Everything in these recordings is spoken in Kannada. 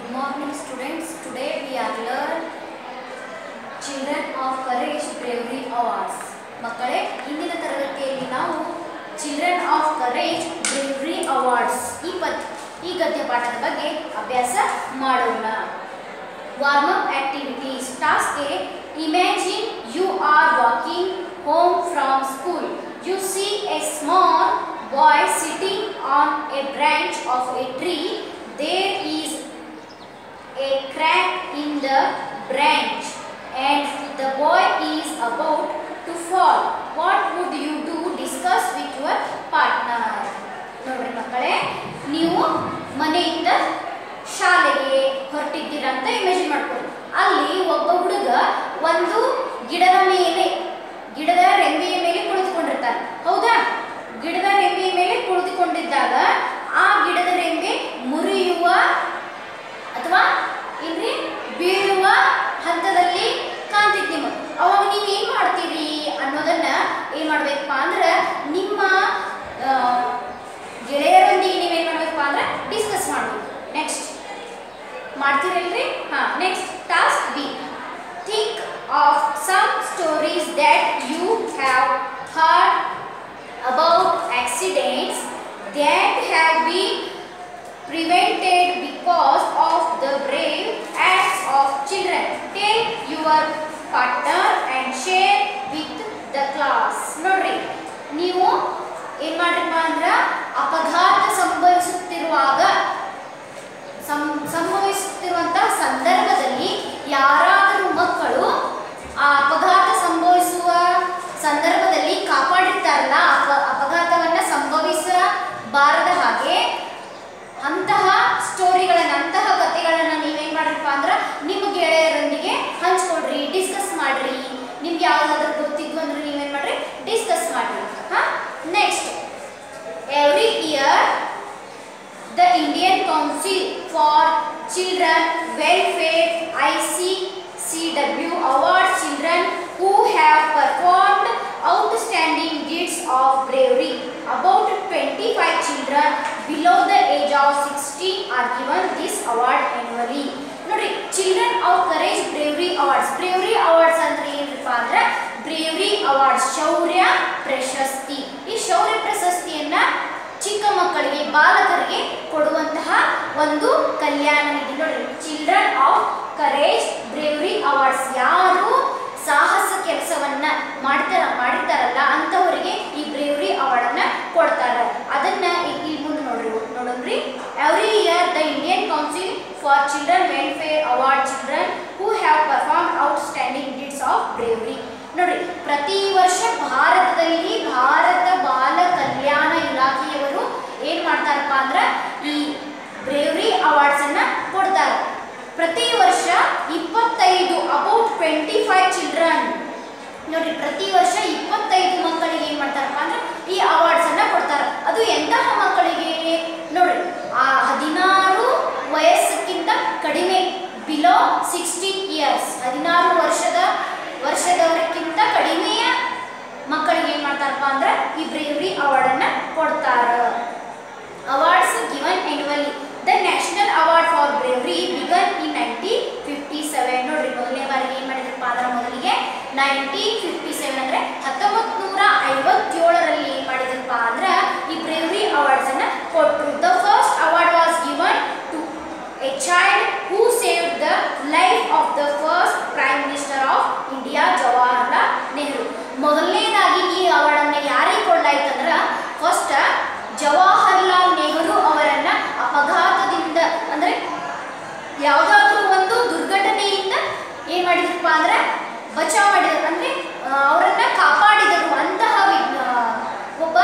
Good morning students. Today we are learn Children of Courage Bravery Awards. ಮಕ್ಕಳೇ ಇಂದಿನ ತರಗತಿಯಲ್ಲಿ ನಾವು children of courage bravery awards ಈ ಪದ್ ಈ ಗದ್ಯ ಪಾಠದ ಬಗ್ಗೆ ಅಭ್ಯಾಸ ಮಾಡೋಣ warm up activities task A imagine you are walking home from school you see a small boy sitting on a branch of a tree there is a crack in the branch and the boy is about to fall. What would you do? Discuss with your partner. ನೋಡ್ರಿ ಮಕ್ಕಳೇ ನೀವು ಮನೆಯಿಂದ ಶಾಲೆಗೆ ಹೊರಟಿದ್ದೀರ ಅಂತ ಇಮೇಜಿನ್ ಮಾಡ್ಕೊಳ್ಳಿ ಅಲ್ಲಿ ಒಬ್ಬ ಹುಡುಗ ಒಂದು ಗಿಡದ ಮೇಲೆ ಗಿಡದ ರೆಂಬೆಯ ಮೇಲೆ ಕುಳಿತುಕೊಂಡಿರ್ತಾನೆ ಹೌದಾ ಗಿಡದ ರೆಂಬೆಯ ಮೇಲೆ ಕುಳಿತುಕೊಂಡಿದ್ದಾಗ ಆ ಗಿಡದ ರೆಂಬೆ ಮುರಿಯುವ ಅಥವಾ ಇಲ್ಲಿ ಬೀಳುವ ಹಂತದಲ್ಲಿ ಕಾಣ್ತೈತಿ ನಿಮಗೆ ಅವಾಗ ನೀವು ಏನು ಮಾಡ್ತೀರಿ ಅನ್ನೋದನ್ನ ಏನು ಮಾಡ್ಬೇಕಪ್ಪ ಅಂದ್ರೆ ನಿಮ್ಮ ಆ, ಗೆಳೆಯರೊಂದಿಗೆ ನೀವೇನು ಮಾಡ್ಬೇಕಪ್ಪ ಅಂದ್ರೆ ಡಿಸ್ಕಸ್ ಮಾಡಬೇಕು ನೆಕ್ಸ್ಟ್ ಮಾಡ್ತೀರಲ್ರಿ ಹಾಂ next task B think of some stories that you have heard about accidents that have been prevented because of the brave acts of children. Tell your partner and share with the class. ನೋಡ್ರಿ ನೀವು ಏನ್ ಮಾಡ್ರಿಪ್ಪ ಅಂದ್ರ ಅಪಘಾತ ಸಂಭವಿಸುತ್ತಿರುವಾಗ ಸಂ- ಸಂಭವಿಸುತ್ತಿರುವಂತಹ ಸಂದರ್ಭದಲ್ಲಿ ಯಾರಾದರೂ ಮಕ್ಕಳು ಆ ಅಪಘಾತ ಸಂಭವಿಸುವ ಸಂದರ್ಭದಲ್ಲಿ ಕಾಪಾಡಿರ್ತಾರಲ್ಲ ಅಪ ಅಪಘಾತವನ್ನ ಸಂಭವಿಸಬಾರದ ಹಾಗೆ ಅಂತಹ ಸ್ಟೋರಿಗಳನ್ನ ಅಂತಹ ಕಥೆಗಳನ್ನ ನೀವೇನ್ ಮಾಡ್ರಪ್ಪ ಅಂದ್ರೆ ನಿಮ್ಮ ಗೆಳೆಯರೊಂದಿಗೆ ಹಂಚ್ಕೊಡ್ರಿ ಡಿಸ್ಕಸ್ ಮಾಡ್ರಿ ನಿಮ್ಗೆ ಯಾವ್ದಾದ್ರು ಗೊತ್ತಿದ್ವು ಅಂದ್ರೆ ನೀವೇನ್ ಮಾಡ್ರಿ ಡಿಸ್ಕಸ್ ಮಾಡ್ರಿ ಹಾ next every year the Indian Council for Children Welfare ICCW awards children who have performed outstanding deeds of bravery. About 25 children below the age of 16 are given this award annually. ನೋಡ್ರಿ children of courage bravery awards bravery awards ಅಂದ್ರೆ ಏನಪ್ಪ ಅಂದ್ರೆ ಬ್ರೇವ್ರಿ ಅವಾರ್ಡ್ಸ್ ಶೌರ್ಯ ಪ್ರಶಸ್ತಿ ಈ ಶೌರ್ಯ ಪ್ರಶಸ್ತಿಯನ್ನ ಚಿಕ್ಕ ಮಕ್ಕಳಿಗೆ ಬಾಲಕರಿಗೆ ಕೊಡುವಂತಹ ಒಂದು ಕಲ್ಯಾಣ ನಿಧಿ ನೋಡಿ children of courage bravery awards ಯಾರು ಸಾಹಸ ಕೆಲಸವನ್ನ ಮಾಡ್ತಾರ ಮಾಡಿರ್ತಾರಲ್ಲ ಅಂತವರಿಗೆ ಈ ಬ್ರೇವ್ರಿ ಅವಾರ್ಡ್ ಅನ್ನ ಕೊಡ್ತಾರ ಅದನ್ನ ಇಲ್ಲಿ ಮುಂದೆ ನೋಡ್ರಿ ನೋಡೋಣ್ರಿ every year the Indian council for children welfare award children who have perform outstanding deeds of bravery ನೋಡಿ ಪ್ರತಿ ವರ್ಷ ಭಾರತದಲ್ಲಿ ಭಾರತ ಬಾಲ ಕಲ್ಯಾಣ ಇಲಾಖೆಯವರು ಏನ್ ಮಾಡ್ತಾರಪ್ಪ ಅಂದ್ರ ಈ ಬ್ರೇವ್ರಿ ಅವಾರ್ಡ್ಸ್ ಅನ್ನ ಕೊಡ್ತಾರೆ ಪ್ರತಿ ವರ್ಷ ಇಪ್ಪತ್ತೈದು ಅಬೌಟ್ ಟ್ವೆಂಟಿ ಫೈವ್ ಚಿಲ್ಡ್ರನ್ ನೋಡಿ ಪ್ರತಿ ವರ್ಷ ಇಪ್ಪತ್ತೈದು ಮಕ್ಕಳಿಗೆ ಏನ್ ಮಾಡ್ತಾರಪ್ಪ ಅಂದ್ರೆ ಈ ಅವಾರ್ಡ್ಸ್ ಅನ್ನ ಕೊಡ್ತಾರೆ ಅದು ಎಂತಹ ಮಕ್ಕಳಿಗೆ ನೋಡಿ ಆ ಹದಿನಾರು ವಯಸ್ಸಕ್ಕಿಂತ ಕಡಿಮೆ ಬಿಲೋ ಸಿಕ್ಸ್ಟೀನ್ ಇಯರ್ಸ್ ಹದಿನಾರು ವರ್ಷದ ವರ್ಷದವರಕ್ಕಿಂತ ಕಡಿಮೆಯ ಮಕ್ಕಳಿಗೆ ಏನ್ ಮಾಡ್ತಾರಪ್ಪ ಅಂದ್ರೆ ಈ ಬ್ರೇವ್ರಿ ಅವಾರ್ಡ್ ಅನ್ನ ಕೊಡ್ತಾರ awards given annually the national award for bravery began in nineteen fifty seven ನೋಡ್ರಿ ಮೊದಲನೇ ಬಾರಿಗೆ ಏನ್ ಮಾಡಿದ್ರಪ್ಪ ಅದರ ಮೊದಲಿಗೆ ನೈನ್ಟೀನ್ ಫಿಫ್ಟಿ ಸೆವೆನ್ ಅಂದ್ರೆ ಹತ್ತೊಂಬತ್ತು ನೂರ ಐವತ್ತೇಳರಲ್ಲಿ ಏನ್ ಮಾಡಿದ್ರಪ್ಪ ಅಂದ್ರೆ ಈ ಬ್ರೇವ್ರಿ ಅವಾರ್ಡ್ಸ್ ಅನ್ನ ಕೊಟ್ಟರು the first award was given to a child who save the life of the first prime minister of India Jawaharlal Nehru ಮೊದಲನೇದಾಗಿ ಈ ಅವಾರ್ಡ್ ಅನ್ನ ಯಾರಿಗೆ ಕೊಡ್ಲಾಯ್ತಂದ್ರ ಫಸ್ಟ್ ಜವಾಹರ್ಲಾಲ್ ನೆಹರು ಅವರನ್ನ ಅಪಘಾತದಿಂದ ಅಂದ್ರೆ ಯಾವುದಾದ್ರೂ ಒಂದು ದುರ್ಘಟನೆಯಿಂದ ಏನ್ ಮಾಡಿದ್ರಪ್ಪ ಅಂದ್ರೆ ಬಚಾವ್ ಮಾಡಿದ್ರು ಅಂದ್ರೆ ಆ, ಅವರನ್ನ ಕಾಪಾಡಿದರು ಅಂತಹ ವಿಗ್- ಆ, ಒಬ್ಬ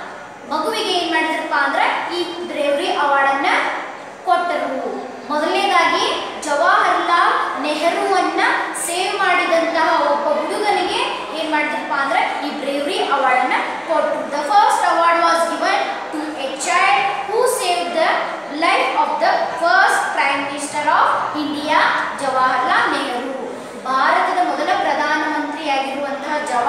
ಮಗುವಿಗೆ ಏನ್ ಮಾಡಿದ್ರಪ್ಪ ಅಂದ್ರೆ ಈ ಬ್ರೇವ್ರಿ ಅವಾರ್ಡ್ ಅನ್ನ ಕೊಟ್ಟರು ಮೊದಲನೇದಾಗಿ ಜವಾಹರ್ಲಾಲ್ ನೆಹರುವನ್ನ ಸೇವ್ ಮಾಡಿದಂತಹ ಒಬ್ಬ ಹುಡುಗನಿಗೆ ಏನ್ ಮಾಡಿದ್ರಪ್ಪ ಅಂದ್ರೆ ಈ ಬ್ರೇವ್ರಿ ಅವಾರ್ಡ್ ಅನ್ನ ಕೊಟ್ಟರು the first award was given to a child who save the life of the first prime minister of India Jawaharlal Nehru ಭಾರತದ ಮೊದಲ ಪ್ರಧಾನಮಂತ್ರಿಯಾಗಿರುವಂತಹ Jawahar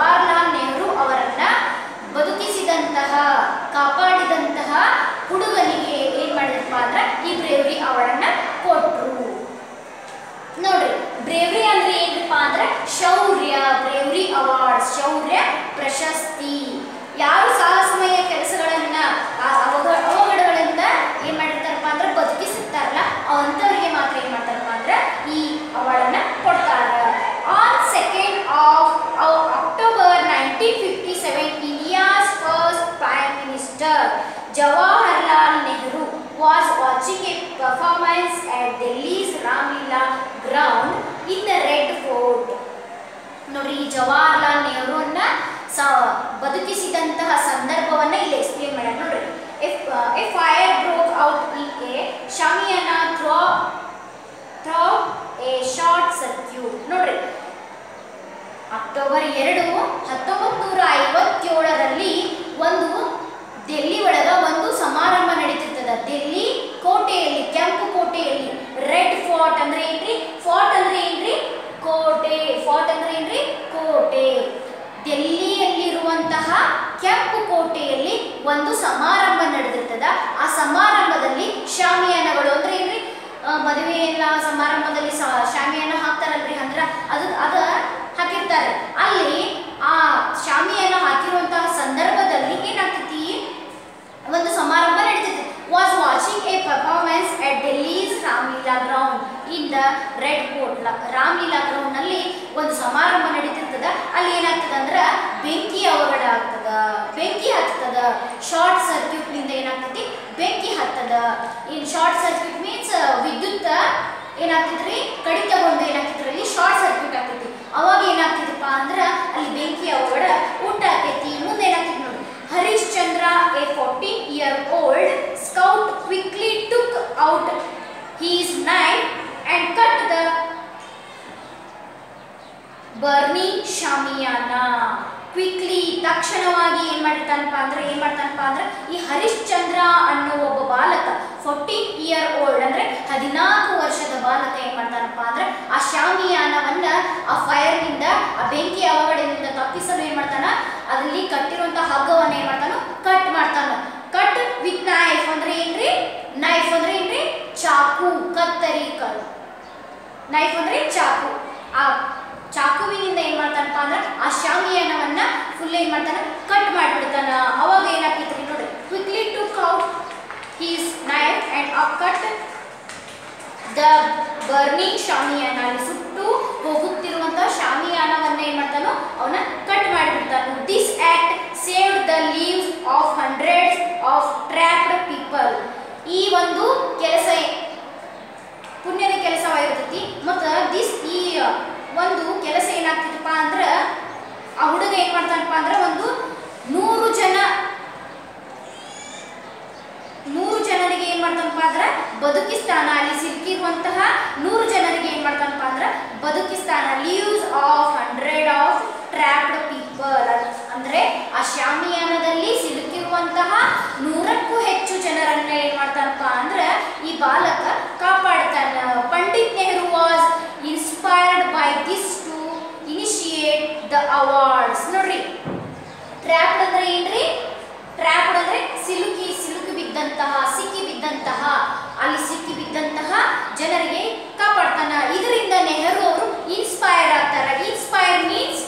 Jawaharlal Nehru was watching a performance at Delhi's Ramlila ground in the Red Fort. ನೋಡ್ರಿ ಈ ಜವಾಹರ್ಲಾಲ್ ನೆಹರೂನ್ನ ಸ ಬದುಕಿಸಿದಂತಹ ಸಂದರ್ಭವನ್ನ ಇಲ್ಲಿ ಎಕ್ಸ್ಪ್ಲೇನ್ ಮಾಡ್ಯಾರ ನೋಡ್ರಿ if a fire broke out in a shamiana through through a short circuit ನೋಡ್ರಿ ಅಕ್ಟೋಬರ್ ಎರಡು ಹತ್ತೊಂಬತ್ತು ನೂರ ಐವತ್ತೇಳರಲ್ಲಿ ಒಂದು ಡೆಲ್ಲಿ ಒಳಗ ಒಂದು ಸಮಾರಂಭ ನಡೀತಿರ್ತದ ಡೆಲ್ಲಿ ಕೋಟೆಯಲ್ಲಿ ಕೆಂಪು ಕೋಟೆಯಲ್ಲಿ ರೆಡ್ ಫೋರ್ಟ್ ಅಂದ್ರೆ ಏನ್ರಿ ಫೋರ್ಟ್ ಅಂದ್ರೆ ಏನ್ರಿ ಕೋಟೆ ಫೋರ್ಟ್ ಅಂದ್ರೆ ಏನ್ರಿ ಕೋಟೆ ಡೆಲ್ಲಿಯಲ್ಲಿರುವಂತಹ ಕೆಂಪು ಕೋಟೆಯಲ್ಲಿ ಒಂದು ಸಮಾರಂಭ ನಡೆದಿರ್ತದ ಆ ಸಮಾರಂಭದಲ್ಲಿ ಶಾಮಿಯಾನಗಳು ಅಂದ್ರೆ ಏನ್ರಿ ಆ, ಮದುವೆ ಎಲ್ಲ ಸಮಾರಂಭದಲ್ಲಿ ಸ- ಶಾಮಿಯಾನ ಹಾಕ್ತಾರಲ್ರಿ ಅಂದ್ರ ಅದು ಅದ ಹಾಕಿರ್ತಾರೆ ಅಲ್ಲಿ ಆ ಶಾಮಿಯಾನ ಹಾಕಿರುವಂತಹ ಸಂದರ್ಭದಲ್ಲಿ ಏನಾಗ್ತೈತಿ ಒಂದು ಸಮಾರಂಭ ನಡೀತೈತಿ was watching a performance at Delhi's Ramlila ground in the Red ಕೋಟ್ ರಾಮ್ಲೀಲಾ ಗ್ರೌಂಡ್ ನಲ್ಲಿ ಒಂದು ಸಮಾರಂಭ ನಡೀತಿರ್ತದ ಅಲ್ಲಿ ಏನಾಗ್ತದ ಅಂದ್ರ ಬೆಂಕಿ ಅವಘಡ ಆಗ್ತದ ಬೆಂಕಿ ಹತ್ತದ ಶಾರ್ಟ್ ಸರ್ಕ್ಯೂಟ್ ನಿಂದ ಏನಾಗ್ತೈತಿ ಬೆಂಕಿ ಹತ್ತದ ಇನ್ ಶಾರ್ಟ್ ಸರ್ಕ್ಯೂಟ್ ಮೀನ್ಸ್ ವಿದ್ಯುತ್ ಏನಾಗ್ತೈತ್ರಿ ಕಡಿತಗೊಂಡು ಏನಾಗ್ತೈತ್ರಿ ಶಾರ್ಟ್ ಸರ್ಕ್ಯೂಟ್ ಆಗ್ತೈತಿ ಅವಾಗ ಏನಾಗ್ತೈತಪ್ಪ ಅಂದ್ರ ಅಲ್ಲಿ ಬೆಂಕಿ ಅವಘಡ ಉಂಟಾಗ್ತೈತಿ ಮುಂದೆ ಏನಾಗ್ತೈತಿ ನೋಡಿ Harish Chandra a fourteen year old scout quickly took out his knife and cut the burning shamiana quickly ತಕ್ಷಣವಾಗಿ ಏನ್ ಮಾಡಿರ್ತಾನಪ್ಪ ಅಂದ್ರೆ ಏನ್ ಮಾಡ್ತಾನಪ್ಪ ಅಂದ್ರೆ ಈ ಹರಿಶ್ಚಂದ್ರ ಅನ್ನೋ ಒಬ್ಬ ಬಾಲಕ ಫೋರ್ಟೀನ್ ಇಯರ್ ಓಲ್ಡ್ ಅಂದ್ರೆ ಹದಿನಾಲ್ಕು ವರ್ಷದ ಬಾಲಕ ಏನ್ ಮಾಡ್ತಾನಪ್ಪ ಅಂದ್ರೆ ಆ ಶಾಮಿಯಾನವನ್ನ ಆ ಫೈರ್ ನಿಂದ ಆ ಬೆಂಕಿ ಅವಘಡದಿಂದ ತಪ್ಪಿಸಲು ಏನ್ ಮಾಡ್ತಾನ ಅದಲ್ಲಿ ಕಟ್ಟಿರುವಂತ ಹಗ್ಗವನ್ನ ಏನ್ ಮಾಡ್ತಾನ ಕಟ್ ಮಾಡ್ತಾನ ಕಟ್ ವಿತ್ ನೈಫ್ ಅಂದ್ರೆ ಏನ್ರಿ ನೈಫ್ ಅಂದ್ರೆ ಏನ್ರಿ ಚಾಕು ಕತ್ತರಿ ಕಲ್ ನೈಫ್ ಅಂದ್ರೆ ಚಾಕು ಆ ಚಾಕುವಿನಿಂದ ಏನ್ ಮಾಡ್ತಾನಪ್ಪ ಅಂದ್ರೆ ಆ ಶಾಮಿಯಾನವನ್ನ ಫುಲ್ ಏನ್ ಮಾಡ್ತಾನ ಕಟ್ ಮಾಡ್ಬಿಡ್ತಾನ ಅವಾಗ ಏನಾಗ್ತೈತ್ರಿ ನೋಡಿ quickly took out his knife and uh cut the burning shamiana ಅಲ್ಲಿ ಸುಟ್ಟು ಹೋಗುತ್ತಿರುವಂತಹ ಶಾಮಿಯಾನವನ್ನ ಏನ್ ಮಾಡ್ತಾನೋ ಅವನ ಕಟ್ ಮಾಡಿಬಿಡ್ತಾನು this act saved the lives of hundreds of trapped people ಈ ಒಂದು ಕೆಲಸ ಪುಣ್ಯದ ಕೆಲಸವಾಗಿರ್ತೈತಿ ಮತ್ತು ದಿಸ್ ಈ ಒಂದು ಕೆಲಸ ಏನಾಗ್ತೈತಪ್ಪ ಅಂದ್ರೆ ಆ ಹುಡುಗ ಏನ್ ಮಾಡ್ತಾನಪ್ಪ ಅಂದ್ರೆ ಒಂದು ನೂರು ಜನ ನೂರು ಜನರಿಗೆ ಏನ್ ಮಾಡ್ತಾನಪ್ಪ ಅಂದ್ರೆ ಬದುಕಿಸ್ತಾನ ಅಲ್ಲಿ ಸಿಕ್ಕಿರುವಂತಹ ನೂರು ಜನರಿಗೆ ಏನ್ ಮಾಡ್ತಾನಪ್ಪ ಅಂದ್ರೆ ಬದುಕಿಸ್ತಾನ lives of hundred of trapped people ಅಂದ್ರೆ ಆ ಶಾಮಿಯಾನದಲ್ಲಿ ಸಿಲುಕಿರುವಂತಹ ನೂರಕ್ಕೂ ಹೆಚ್ಚು ಜನರನ್ನ ಏನ್ ಮಾಡ್ತಾನಪ್ಪ ಅಂದ್ರೆ ಈ ಬಾಲಕ ಕಾಪಾಡ್ತಾನ Pandit Nehru was inspired by this to initiate the awards ನೋಡ್ರಿ ಟ್ರ್ಯಾಪ್ಡ್ ಅಂದ್ರೆ ಏನ್ರಿ ಟ್ರ್ಯಾಪ್ಡ್ ಅಂದ್ರೆ ಸಿಲುಕಿ ಸಿಲುಕಿ ಬಿದ್ದಂತಹ ಸಿಕ್ಕಿ ಬಿದ್ದಂತಹ ಅಲ್ಲಿ ಸಿಕ್ಕಿ ಬಿದ್ದಂತಹ ಜನರಿಗೆ ಕಾಪಾಡ್ತಾನ ಇದರಿಂದ ನೆಹರು ಅವರು ಇನ್ಸ್ಪೈರ್ ಆಗ್ತಾರ ಇನ್ಸ್ಪೈರ್ ಮೀನ್ಸ್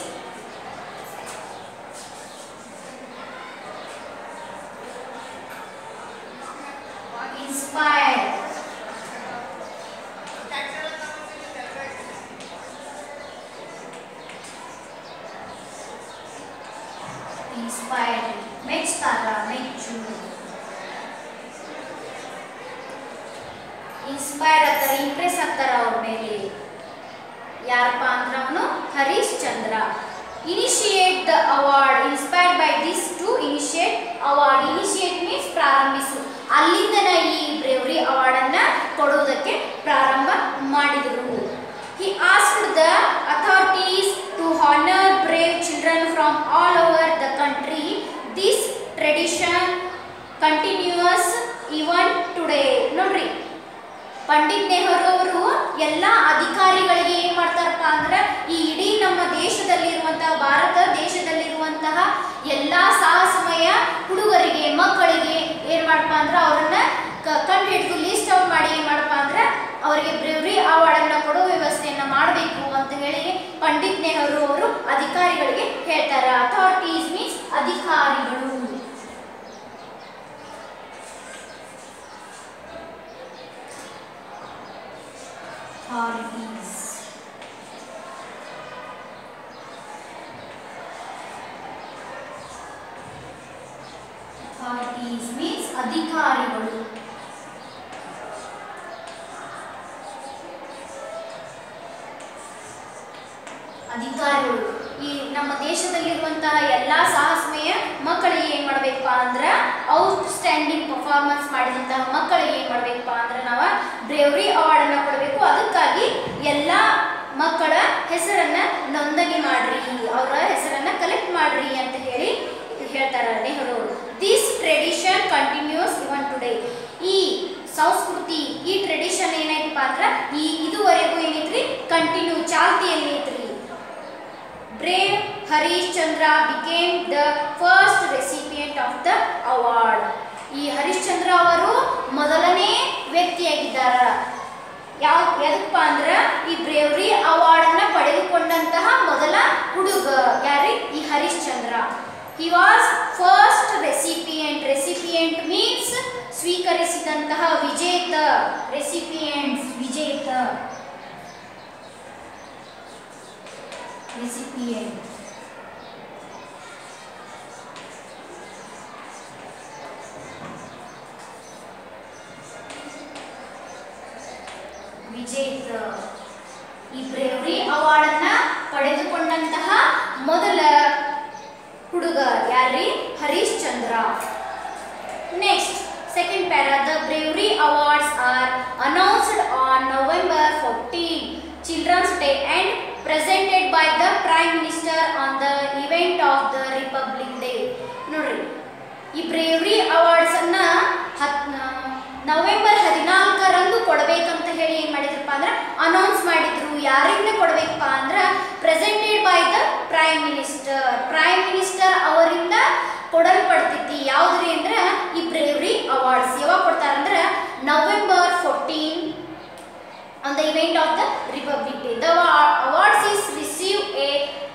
ಇನ್ಸ್ಪೈರ್ ಇನ್ಸ್ಪೈರ್ ಮೆಚ್ತಾರ ಮೆಚ್ಚು ಇನ್ಸ್ಪೈರ್ ಆಗ್ತಾರೆ ಇಂಪ್ರೆಸ್ ಆಗ್ತಾರ ಅವ್ರ ಮೇಲೆ ಯಾರಪ್ಪ ಅಂದ್ರೆ ಅವನು Harish Chandra initiate the award inspired by this to initiate award initiate means ಪ್ರಾರಂಭಿಸು ಅಲ್ಲಿಂದನ ಈ ಬ್ರೇವರಿ ಅವಾರ್ಡ್ ಅನ್ನ ಕೊಡುವುದಕ್ಕೆ ಪ್ರಾರಂಭ ಮಾಡಿದರು He asked the authorities to honor brave children from all over the country. This tradition continues even today. ನೋಡ್ರಿ ಪಂಡಿತ್ ನೆಹರು ಅವರು ಎಲ್ಲ ಅಧಿಕಾರಿಗಳಿಗೆ ಏನ್ ಮಾಡ್ತಾರಪ್ಪ ಅಂದ್ರೆ ಈ ಇಡೀ ನಮ್ಮ ದೇಶದಲ್ಲಿರುವಂತಹ ಭಾರತ ದೇಶದಲ್ಲಿರುವಂತಹ ಎಲ್ಲ ಸಾಹಸಮಯ ಹುಡುಗರಿಗೆ ಮಕ್ಕಳಿಗೆ ಏನ್ ಮಾಡಪ್ಪ ಅಂದ್ರೆ ಅವರನ್ನ ಕಂಡು ಹಿಡಿದು ಲಿಸ್ಟ್ ಔಟ್ ಮಾಡಿ ಏನ್ ಮಾಡಪ್ಪ ಅಂದ್ರೆ ಅವರಿಗೆ ಬ್ರೇವ್ರಿ ಅವಾರ್ಡ್ ಅನ್ನ ಕೊಡೋ ವ್ಯವಸ್ಥೆಯನ್ನ ಮಾಡಬೇಕು ಅಂತ ಹೇಳಿ ಪಂಡಿತ್ ನೆಹರು ಅವರು ಅಧಿಕಾರಿಗಳಿಗೆ ಹೇಳ್ತಾರೆ ಅಥಾರಿಟೀಸ್ ಮೀನ್ಸ್ ಅಧಿಕಾರಿಗಳು authorities. Authorities means ಅಧಿಕಾರಿಗಳು ಅಧಿಕಾರಿಗಳು ಈ ನಮ್ಮ ದೇಶದಲ್ಲಿರುವಂತಹ ಎಲ್ಲ ಸಾಹಸಮಯ ಮಕ್ಕಳಿಗೆ ಏನು ಮಾಡಬೇಕಪ್ಪ ಅಂದ್ರೆ ಔಟ್ ಸ್ಟ್ಯಾಂಡಿಂಗ್ ಪರ್ಫಾರ್ಮೆನ್ಸ್ ಮಾಡಿದಂತಹ ಮಕ್ಕಳಿಗೆ ಏನು ಮಾಡಬೇಕಪ್ಪ ಅಂದ್ರೆ ನಾವು ಬ್ರೇವ್ರಿ ಅವಾರ್ಡನ್ನು ಕೊಡಬೇಕು ಅದಕ್ಕಾಗಿ ಎಲ್ಲ ಮಕ್ಕಳ ಹೆಸರನ್ನ ನೋಂದಣಿ ಮಾಡ್ರಿ ಅವರ ಹೆಸರನ್ನ ಕಲೆಕ್ಟ್ ಮಾಡ್ರಿ ಅಂತ ಹೇಳಿ ಹೇಳ್ತಾರೆ Nehru this tradition continues even today ಈ ಸಂಸ್ಕೃತಿ ಈ ಟ್ರೆಡಿಷನ್ ಏನೈತಪ್ಪ ಅಂದ್ರೆ ಈ ಇದುವರೆಗೂ ಏನೈತ್ರಿ ಕಂಟಿನ್ಯೂ ಚಾಲ್ತಿಯಲ್ಲಿ ಐತ್ರಿ brave Harish Chandra became the first recipient of the award ಈ ಹರಿಶ್ಚಂದ್ರ ಅವರು ಮೊದಲನೇ ವ್ಯಕ್ತಿಯಾಗಿದ್ದಾರ ಯಾವ ಎದಕ್ಕಪ್ಪ ಅಂದ್ರೆ ಈ ಬ್ರೇವ್ರಿ ಅವಾರ್ಡ್ ಅನ್ನ ಪಡೆದುಕೊಂಡಂತಹ ಮೊದಲ ಹುಡುಗ ಯಾರಿ ಈ Harishchandra he was first recipient recipient means ಸ್ವೀಕರಿಸಿದಂತಹ ವಿಜೇತ ರೆಸಿಪಿಯೆಂಟ್ಸ್ ವಿಜೇತ recipient. ವಿಜೇತ ಈ ಬ್ರೇವ್ರಿ ಅವಾರ್ಡ್ ಅನ್ನ ಪಡೆದುಕೊಂಡಂತಹ ಮೊದಲ ಹುಡುಗ ಯಾರ್ರಿ Harish Chandra next second para the bravery awards are announced on November fourteen children's day and presented by the prime minister on the event of the republic day ನೋಡ್ರಿ ಈ ಬ್ರೇವ್ರಿ ಅವಾರ್ಡ್ಸ್ ಅನ್ನ ಹತ್ ನವೆಂಬರ್ ಹದಿನಾಲ್ಕರಂದು ಕೊಡಬೇಕಂತ ಹೇಳಿ ಏನ್ ಮಾಡಿದ್ರಪ್ಪ ಅಂದ್ರೆ ಅನೌನ್ಸ್ ಮಾಡಿದ್ರು ಯಾರಿಂದ ಕೊಡಬೇಕಪ್ಪ ಅಂದ್ರೆ presented by the prime minister prime minister ಅವರಿಂದ ಕೊಡಲ್ಪಡ್ತೈತಿ ಯಾವ್ದ್ರಿ ಅಂದ್ರೆ ಈ ಬ್ರೇವ್ರಿ ಅವಾರ್ಡ್ಸ್ ಯಾವಾಗ ಕೊಡ್ತಾರಂದ್ರೆ November fourteen on the event of the Republic Day. The awa- awards is receive a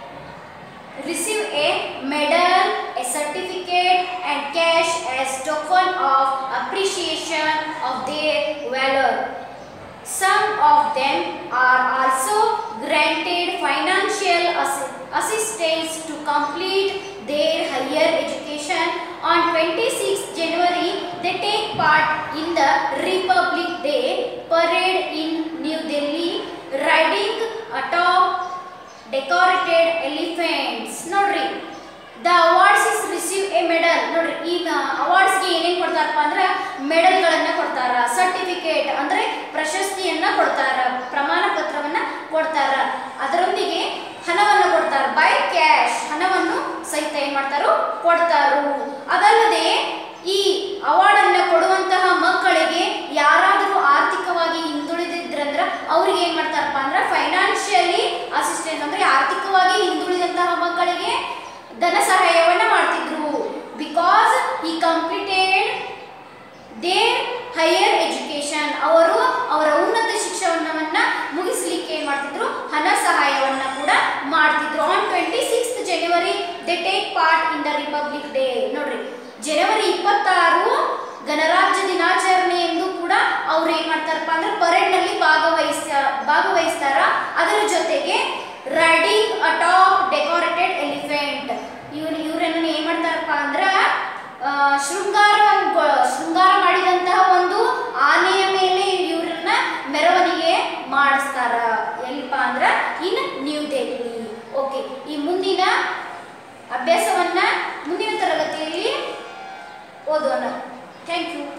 receive a medal, a certificate, and cash as token of appreciation of their valor. Some of them are also granted financial assi- assistance to complete their higher education. On 26 January, they take part in the Republic Day parade in New Delhi, riding atop decorated elephants. ನೋಡ್ರಿ the awards is receive a medal ನೋಡ್ರಿ ಈ ಅವಾರ್ಡ್ಸ್ಗೆ ಏನೇನು ಕೊಡ್ತಾರಪ್ಪ ಅಂದ್ರೆ ಮೆಡಲ್ಗಳನ್ನ ಕೊಡ್ತಾರ ಸರ್ಟಿಫಿಕೇಟ್ ಅಂದ್ರೆ ಪ್ರಶಸ್ತಿಯನ್ನ ಕೊಡ್ತಾರ ಪ್ರಮಾಣ ಪತ್ರವನ್ನ ಕೊಡ್ತಾರ ಅದರೊಂದಿಗೆ ಹಣವನ್ನು ಕೊಡ್ತಾರ ಬೈ ಕ್ಯಾಶ್ ಹಣವನ್ನು ಸಹಿತ ಏನ್ ಮಾಡ್ತಾರೋ ಕೊಡ್ತಾರು ಅದಲ್ಲದೆ ಈ ಅವಾರ್ಡ್ ಅನ್ನ ಕೊಡುವಂತಹ ಮಕ್ಕಳಿಗೆ ಯಾರಾದರೂ ಆರ್ಥಿಕವಾಗಿ ಹಿಂದುಳಿದಿದ್ರಂದ್ರ ಅವ್ರಿಗೆ ಏನ್ ಮಾಡ್ತಾರಪ್ಪ ಅಂದ್ರೆ ಫೈನಾನ್ಷಿಯಲಿ ಅಸಿಸ್ಟೆಂಟ್ ಅಂದ್ರೆ ಆರ್ಥಿಕವಾಗಿ ಹಿಂದುಳಿದಂತಹ ಮಕ್ಕಳಿಗೆ ಧನ ಸಹಾಯವನ್ನ ಮಾಡ್ತಿದ್ರು ಬಿಕಾಸ್ ಈ ಕಂಪ್ಲೀಟೆಡ್ ದೇರ್ ಹೈಯರ್ ಎಜುಕೇಶನ್ ಅವರು ಅವರ ಉನ್ನತ ಶಿಕ್ಷಣವನ್ನ ಮುಗಿಸ್ಲಿಕ್ಕೆ ಏನ್ ಮಾಡ್ತಿದ್ರು ಹಣ ಸಹಾಯವನ್ನ ಕೂಡ ಮಾಡ್ತಿದ್ರು on twenty six January they take part in the Republic Day ನೋಡ್ರಿ ಜನವರಿ ಇಪ್ಪತ್ತಾರು ಗಣರಾಜ್ಯ ದಿನಾಚರಣೆ ಎಂದು ಕೂಡ ಅವ್ರು ಏನ್ ಮಾಡ್ತಾರಪ್ಪ ಅಂದ್ರೆ ಪರೇಡ್ ನಲ್ಲಿ ಭಾಗವಹಿಸ ಭಾಗವಹಿಸ್ತಾರ ಅದರ ಜೊತೆಗೆ ರೈಡಿಂಗ್ ಅಟಾಪ್ ಡೆಕೋರೇಟೆಡ್ ಎಲಿಫೆಂಟ್ ಇವ್ರು ಇವ್ರನ್ನ ಏನ್ ಮಾಡ್ತಾರಪ್ಪ ಅಂದ್ರ ಆ, ಶೃಂಗಾರವನ್ನು ಶೃಂಗಾರ ಮಾಡಿದಂತಹ ಒಂದು ಆನೆಯ ಮೇಲೆ ಇವ್ರನ್ನ ಮೆರವಣಿಗೆ ಮಾಡಿಸ್ತಾರ ಎಲ್ಲಿಪ್ಪ ಅಂದ್ರ ಇನ್ ನ್ಯೂ ದೆಹಲಿ ಓಕೆ ಈ ಮುಂದಿನ ಅಭ್ಯಾಸವನ್ನ ಮುಂದಿನ ತರಗತಿಯಲ್ಲಿ ಓದೋಣ ಥ್ಯಾಂಕ್ ಯು